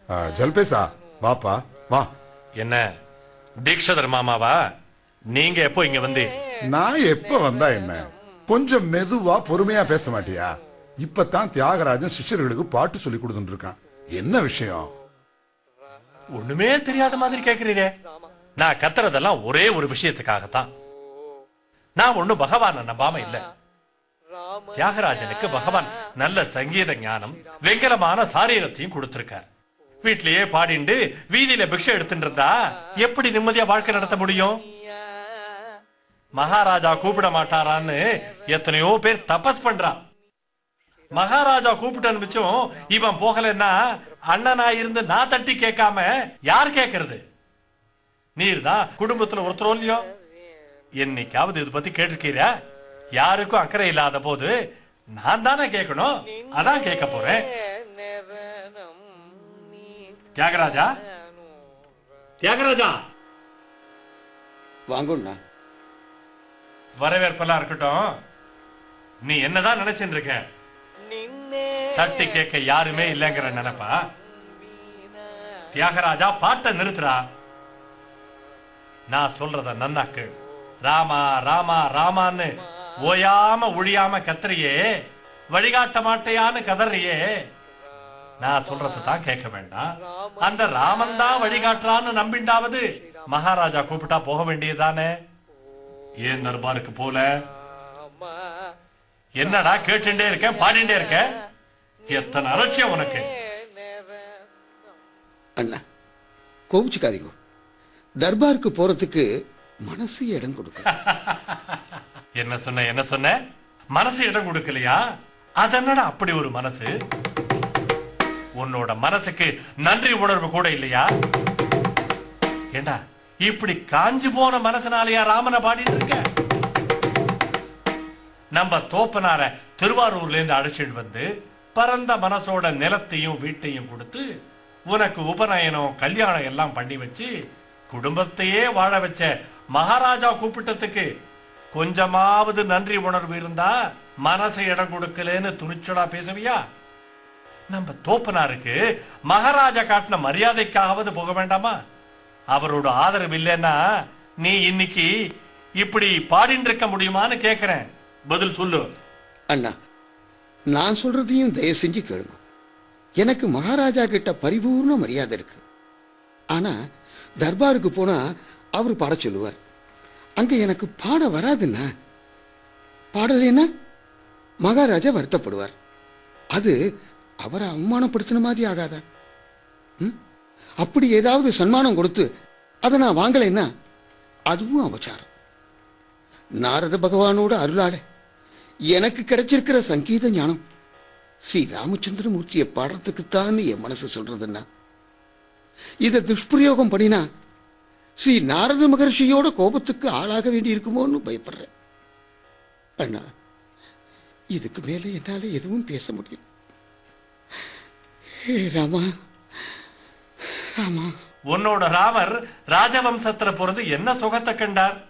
ஆ, ஜல்பேசா வாப்பா வா என்ன தீக்ஷதர் மாமாவா நீங்க எப்போ இங்க வந்து நான் எப்ப வந்தா என்ன கொஞ்சம் மெதுவா பொறுமையா பேச மாட்டியா இப்பதான் தியாகராஜன் சிஷ்யர்களுக்கு பாட்டு சொல்லி கொடுத்துட்டு இருக்கான் என்ன விஷயம் ஒண்ணுமே தெரியாத மாதிரி கேக்குறீரே நான் கத்துறதெல்லாம் ஒரே ஒரு விஷயத்துக்காகத்தான் நான் ஒண்ணும் பகவான நம்பாம இல்ல தியாகராஜனுக்கு பகவான் நல்ல சங்கீத ஞானம் வெங்கலமான சாரீரத்தையும் கொடுத்திருக்கார் வீட்லயே பாடிண்டு வீதியில பிக்ஷை எடுத்துட்டு இருந்தா எப்படி நிம்மதியா வாழ்க்கை நடத்த முடியும் மகாராஜா கூப்பிட மாட்டாரான்னு எத்தனையோ பேர் தபஸ் பண்றான் மகாராஜா கூப்பிட்டு அனுப்பிச்சும் இவன் போகலன்னா அண்ணனா இருந்து நான் தட்டி கேட்காம யார் கேட்கறது நீர் தான் குடும்பத்துல ஒருத்தரோ இல்லையோ என்னைக்காவது இது பத்தி கேட்டிருக்கீரா யாருக்கும் அக்கறை இல்லாத போது நான் தானே கேட்கணும் அதான் கேட்க போறேன் தியாகராஜா தியாகராஜா வாங்கண்ணா வரவேற்பெல்லாம் இருக்கட்டும் நீ என்னதான் நினைச்சிட்டு இருக்க தட்டி கேட்க யாருமே இல்லைங்கிற நினைப்பா தியாகராஜா பாட்டை நிறுத்துறா நான் சொல்றத நன்னாக்கு ராமா ராமா ராமான்னு ஓயாம ஒழியாம கத்துறியே வழிகாட்ட மாட்டையான்னு கதறியே நான் சொல்றத தான் கேட்க வேண்டாம் அந்த ராமன் தான் வழிகாட்டுறான்னு நம்பிண்டாவது மகாராஜா கூப்பிட்டா போக வேண்டியதுதானே ஏன் தர்பாருக்கு போல என்னடா கேட்டுட்டே இருக்கேன் பாடிண்டே இருக்கேன் எத்தனை அலட்சியம் உனக்கு அண்ணா கோவிச்சுக்காதீங்க தர்பாருக்கு போறதுக்கு மனசு இடம் கொடுக்கும் என்ன சொன்ன என்ன சொன்ன மனசு இடம் கொடுக்கலையா அதென்னடா அப்படி ஒரு மனசு உன்னோட மனசுக்கு நன்றி உணர்வு கூட இல்லையா ஏண்டா இப்படி காஞ்சு போன மனசுனாலயா ராமனை பாடிட்டு இருக்க நம்ம தோப்பனார திருவாரூர்ல இருந்து அழைச்சிட்டு வந்து பரந்த மனசோட நிலத்தையும் வீட்டையும் கொடுத்து உனக்கு உபநயனம் கல்யாணம் எல்லாம் பண்ணி வச்சு குடும்பத்தையே வாழ வச்ச மகாராஜா கூப்பிட்டதுக்கு கொஞ்சமாவது நன்றி உணர்வு இருந்தா மனசை இடம் கொடுக்கலன்னு துணிச்சலா பேசுவியா நம்ம தோப்பனாருக்கு மகாராஜா காட்டின மரியாதைக்காவது போக வேண்டாமா அவரோட ஆதரவு இல்லைன்னா நீ இன்னைக்கு இப்படி பாடிட்டு இருக்க முடியுமான்னு கேக்குறேன் பதில் சொல்லு அண்ணா நான் சொல்றதையும் தயவு செஞ்சு கேளுங்க எனக்கு மகாராஜா கிட்ட பரிபூர்ண மரியாதை இருக்கு ஆனா தர்பாருக்கு போனா அவர் பாட சொல்லுவார் அங்க எனக்கு பாட வராதுண்ணா பாடலைன்னா மகாராஜா வருத்தப்படுவார் அது அவரை அவமானப்படுத்தின மாதிரி ஆகாதா ம்? அப்படி ஏதாவது சன்மானம் கொடுத்து அதை நான் வாங்கலைன்னா அதுவும் அபச்சாரம் நாரத பகவானோட அருளால எனக்கு கிடைச்சிருக்கிற சங்கீத ஞானம் ஸ்ரீ ராமச்சந்திரமூர்த்தியை பாடுறதுக்குத்தான் என் மனசு சொல்றதுன்னா இதை துஷ்பிரயோகம் பண்ணினா ஸ்ரீ நாரத மகர்ஷியோட கோபத்துக்கு ஆளாக வேண்டி இருக்குமோன்னு பயப்படுறேன் அண்ணா இதுக்கு மேலே என்னால எதுவும் பேச முடியும் ஹே ராமா ராமா உன்னோட ராமர் ராஜவம்சத்துல பிறந்து என்ன சுகத்தை கண்டார்